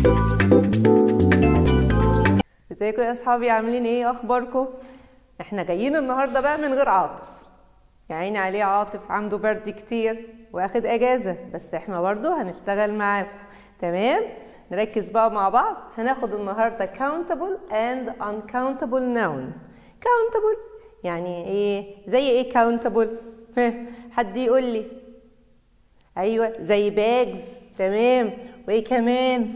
ازيكم يا اصحابي عاملين ايه اخباركم احنا جايين النهارده بقى من غير عاطف يا عيني عليه عاطف عنده برد كتير واخد اجازه بس احنا برضو هنشتغل معاكم تمام نركز بقى مع بعض هناخد النهارده countable and uncountable noun countable يعني ايه زي ايه countable ها حد يقول لي ايوه زي bags تمام وايه كمان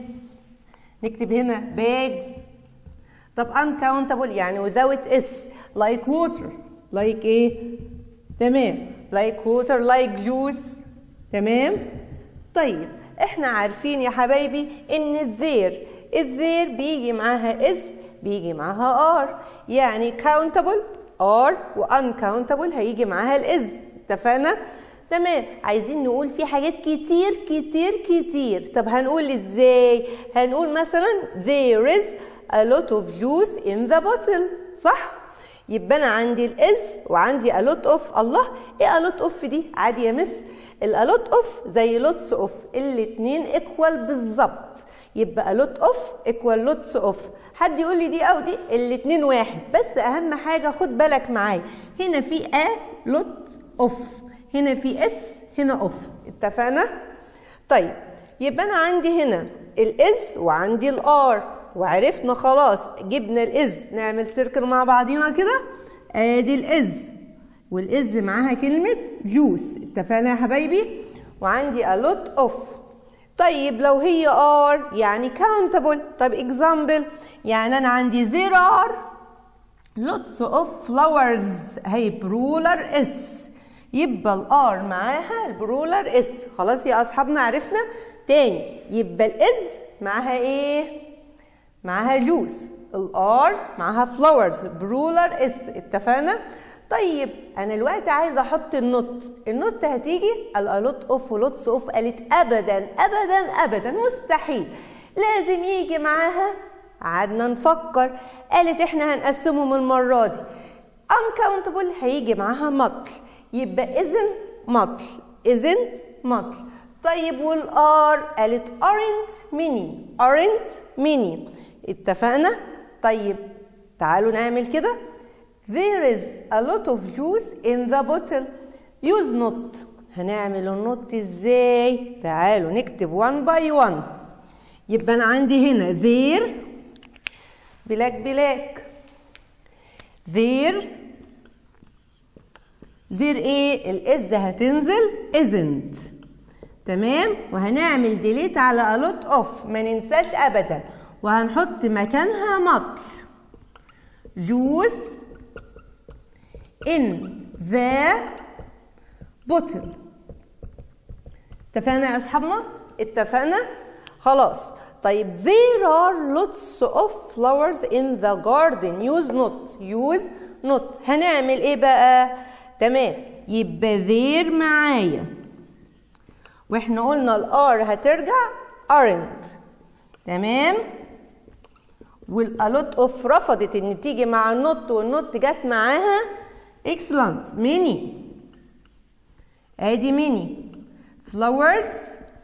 نكتب هنا bags طب uncountable يعني without s like water like ايه تمام like water like juice تمام طيب احنا عارفين يا حبايبي ان الذير الذير بيجي معاها اس بيجي معاها ار يعني countable ار uncountable هيجي معاها الاز اتفقنا تمام عايزين نقول في حاجات كتير كتير كتير طب هنقول ازاي هنقول مثلا there is a lot of juice in the bottle صح يبقى انا عندي الاز وعندي a lot of الله ايه a lot of دي عادي يا مس ال a lot of زي lots of الاتنين equal بالظبط يبقى a lot of equal lots of حد يقول لي دي او دي الاتنين واحد بس اهم حاجه خد بالك معايا هنا في a lot of هنا في اس هنا اوف اتفقنا طيب يبقى انا عندي هنا الاز وعندي الار وعرفنا خلاص جبنا الاز نعمل سيركل مع بعضينا كده ادي الاز والاز معاها كلمه جوس اتفقنا يا حبايبي وعندي a lot of طيب لو هي ار يعني countable طب example يعني انا عندي there are lots of flowers هي برولر اس يبقى الار معاها البرولر اس خلاص يا اصحابنا عرفنا تاني يبقى الاز معاها ايه معاها جوس الار معاها فلاورز برولر اس اتفقنا طيب انا دلوقتي عايزه احط النوت النوت هتيجي الالوت اوف ولوتس اوف قالت ابدا ابدا ابدا مستحيل لازم يجي معاها قعدنا نفكر قالت احنا هنقسمهم المره دي uncountable هيجي معاها مطل يبقى isn't مطل isn't مطل طيب والار قالت aren't many aren't many اتفقنا طيب تعالوا نعمل كده there is a lot of juice in the bottle use not هنعمل النوت ازاي تعالوا نكتب one by one يبقى انا عندي هنا there بلاك بلاك there زير ايه الاز هتنزل isn't تمام وهنعمل ديليت على a lot of ما ننساش ابدا وهنحط مكانها مطل جوس in the bottle اتفقنا يا اصحابنا اتفقنا خلاص طيب there are lots of flowers in the garden use not use not هنعمل ايه بقى تمام يبقى ذير معايا واحنا قلنا الار هترجع aren't تمام والالوت اوف رفضت ان تيجي مع النوت والنوت جت معاها excellent ميني ادي ميني flowers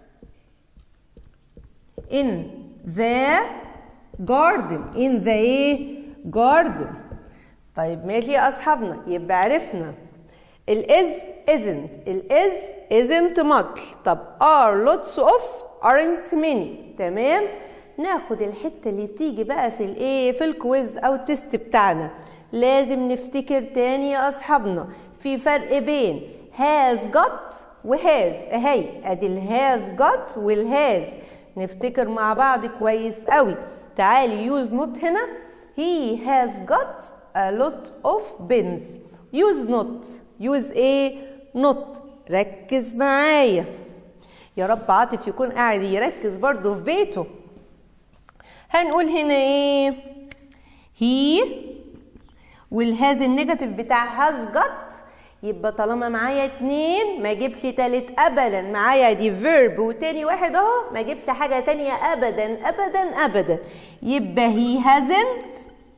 in the garden in the ايه garden طيب ماشي يا اصحابنا يبقى عرفنا الاز isn't الاز isn't مطل طب are lots of aren't many تمام ناخد الحته اللي بتيجي بقى في الايه في الكويز او التست بتاعنا لازم نفتكر تاني يا اصحابنا في فرق بين has got وهاز اهي ادي الهاز got والهاز نفتكر مع بعض كويس قوي تعالي يوز نوت هنا he has got a lot of pens use not use ايه not ركز معايا يا رب عاطف يكون قاعد يركز برضه في بيته هنقول هنا ايه he والهاز النيجاتيف بتاع has got يبقى طالما معايا اتنين ما اجيبش تالت ابدا معايا دي فيرب وتاني واحد اهو ما اجيبش حاجه تانية ابدا ابدا ابدا يبقى he hasn't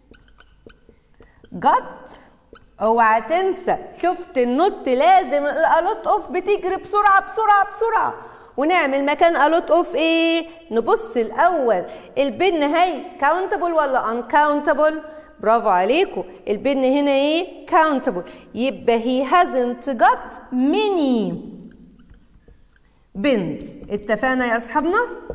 got اوعى تنسى شفت النوت لازم الالوت اوف بتجري بسرعه بسرعه بسرعه ونعمل مكان a lot of ايه نبص الاول البن هي countable ولا uncountable برافو عليكم البن هنا ايه countable يبقى he hasn't got many bins اتفقنا يا اصحابنا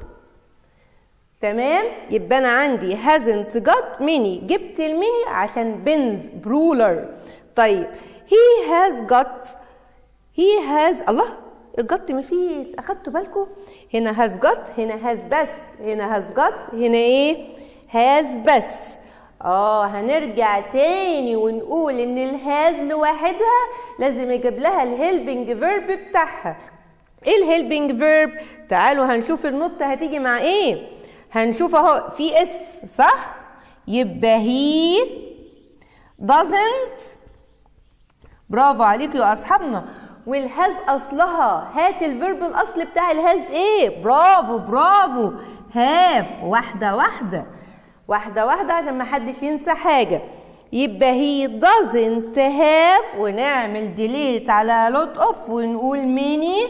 تمام يبقى انا عندي hasn't got many جبت الميني عشان بنز برولر طيب he has got he has الله الجت مفيش اخدتوا بالكم هنا has got هنا has بس هنا has got هنا ايه has بس اه هنرجع تاني ونقول ان الهاز لوحدها لازم يجيب لها الهيلبنج فيرب بتاعها ايه الهيلبنج فيرب تعالوا هنشوف النقطة هتيجي مع ايه هنشوف اهو في اس صح يبقى هي doesn't برافو عليكم يا اصحابنا والهاز اصلها هات الفيرب الاصل بتاع الهاز ايه برافو برافو هاف واحده واحده واحده واحده عشان ما حدش ينسى حاجه يبقى هي doesn't have ونعمل ديليت على lot of ونقول many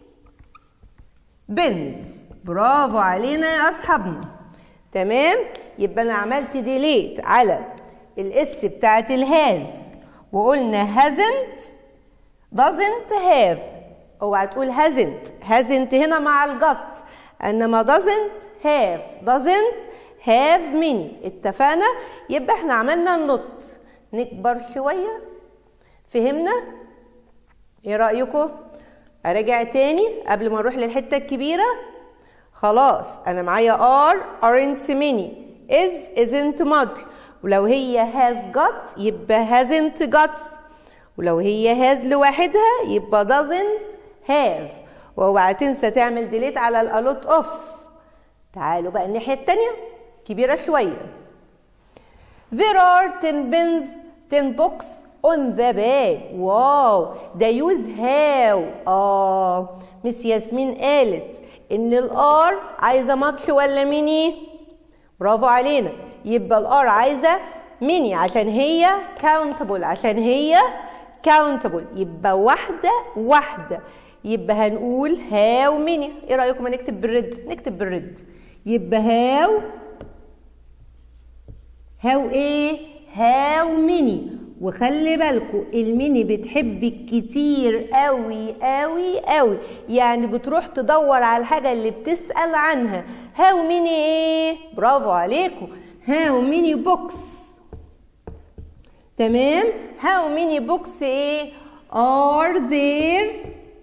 بنز برافو علينا يا اصحابنا تمام يبقى انا عملت ديليت على الاس بتاعت الهاز وقلنا hasn't doesn't have اوعى تقول hasn't hasn't هنا مع الجت انما doesn't have doesn't have many اتفقنا يبقى احنا عملنا النط نكبر شويه فهمنا ايه رايكم اراجع تاني قبل ما نروح للحته الكبيره خلاص انا معايا are aren't many is isn't much ولو هي has got يبقى hasn't got ولو هي has لوحدها يبقى doesn't have واوعى تنسى تعمل ديليت على الالوت اوف تعالوا بقى الناحيه التانيه كبيره شويه there are 10 bins 10 books on the bag واو ده يوز هاو اه مس ياسمين قالت ان الار عايزه ماتش ولا ميني برافو علينا يبقى الار عايزه ميني عشان هي كاونتبل عشان هي كاونتبل يبقى واحده واحده يبقى هنقول هاو ميني ايه رايكم نكتب بالرد نكتب بالرد يبقى هاو هاو ايه هاو ميني وخلي بالكوا الميني بتحب كتير قوي قوي قوي يعني بتروح تدور على الحاجة اللي بتسأل عنها هاو ميني ايه برافو عليكم هاو ميني بوكس تمام هاو ميني بوكس ايه are there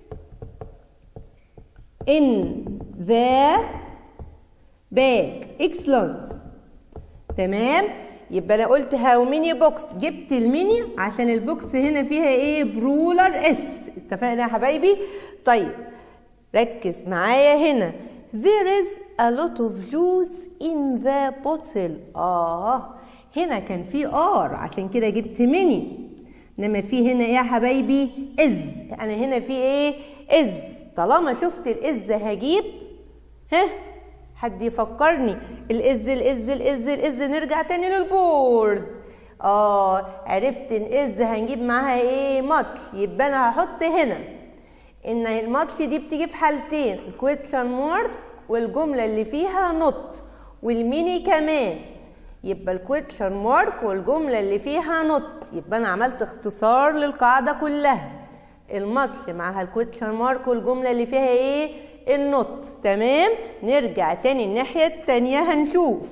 in the bag excellent تمام يبقى انا قلت هاو ميني بوكس جبت الميني عشان البوكس هنا فيها ايه برولر اس اتفقنا يا حبايبي طيب ركز معايا هنا there is a lot of juice in the bottle اه هنا كان في ار عشان كده جبت ميني انما في هنا ايه يا حبايبي از انا هنا في ايه از طالما شفت الاز هجيب ها حد يفكرني الاز الاز الاز الاز نرجع تاني للبورد اه عرفت ان از هنجيب معاها ايه ماتش يبقى انا هحط هنا ان الماتش دي بتيجي في حالتين الكويتشن مارك والجمله اللي فيها نوت والميني كمان يبقى الكويتشن مارك والجمله اللي فيها نوت يبقى انا عملت اختصار للقاعده كلها الماتش معاها الكويتشن مارك والجمله اللي فيها ايه النوت تمام نرجع تاني الناحية التانية هنشوف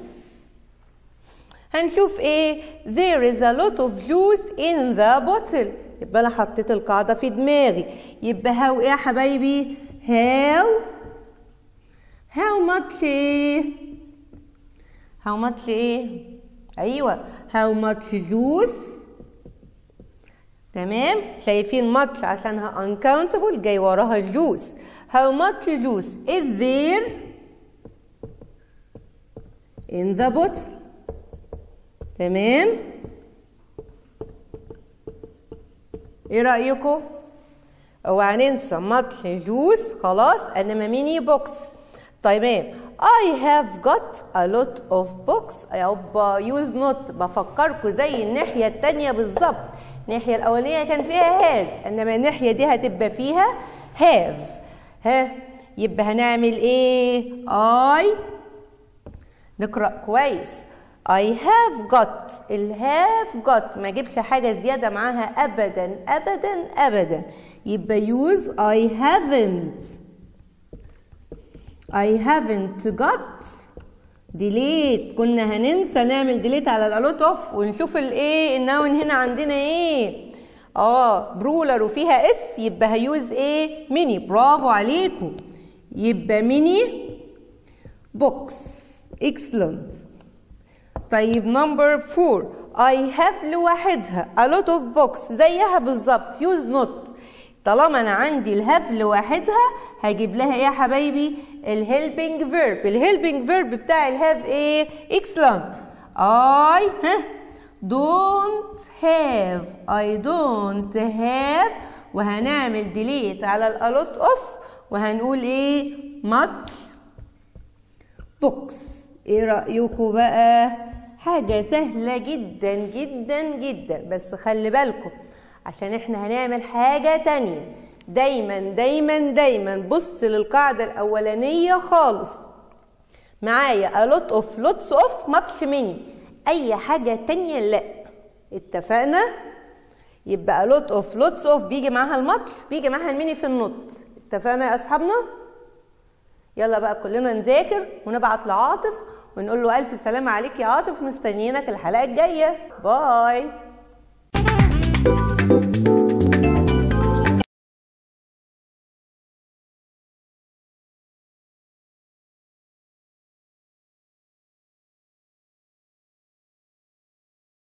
هنشوف ايه there is a lot of juice in the bottle يبقى انا حطيت القاعدة في دماغي يبقى هاو ايه يا حبايبي هاو how much ايه how much ايه ايوه how much juice تمام شايفين ماتش عشانها uncountable جاي وراها الجوس How much juice is there in the bottle? تمام؟ ايه رأيكم؟ اوعى ننسى ماتش جوس خلاص انما ميني بوكس تمام I have got a lot of books يابا use not بفكركم زي الناحية التانية بالظبط الناحية الأولانية كان فيها has انما الناحية دي هتبقى فيها have ها يبقى هنعمل ايه I نقرأ كويس I have got ال have got ما اجيبش حاجة زيادة معاها أبدا أبدا أبدا يبقى use I haven't I haven't got delete كنا هننسى نعمل delete على الالوت اوف ونشوف الايه النون هنا عندنا ايه اه برولر وفيها اس يبقى هيوز ايه ميني برافو عليكم يبقى ميني بوكس excellent طيب نمبر فور I have لوحدها a lot of books زيها بالظبط use not طالما انا عندي الهاف لوحدها هجيب لها ايه يا حبايبي الهيلبنج فيرب الهيلبنج فيرب بتاع الهاف ايه excellent I ها don't have I don't have وهنعمل ديليت على الالوت اوف وهنقول ايه much books ايه رأيكم بقى حاجة سهلة جدا جدا جدا بس خلي بالكم عشان احنا هنعمل حاجة تانية دايما دايما دايما بص للقاعدة الأولانية خالص معايا a lot of lots of much many أي حاجة تانية لا اتفقنا يبقى a lot of lots of بيجي معاها الماتش بيجي معاها الميني في النط اتفقنا يا أصحابنا يلا بقى كلنا نذاكر ونبعت لعاطف ونقول له ألف سلامة عليك يا عاطف مستنيينك الحلقة الجاية باي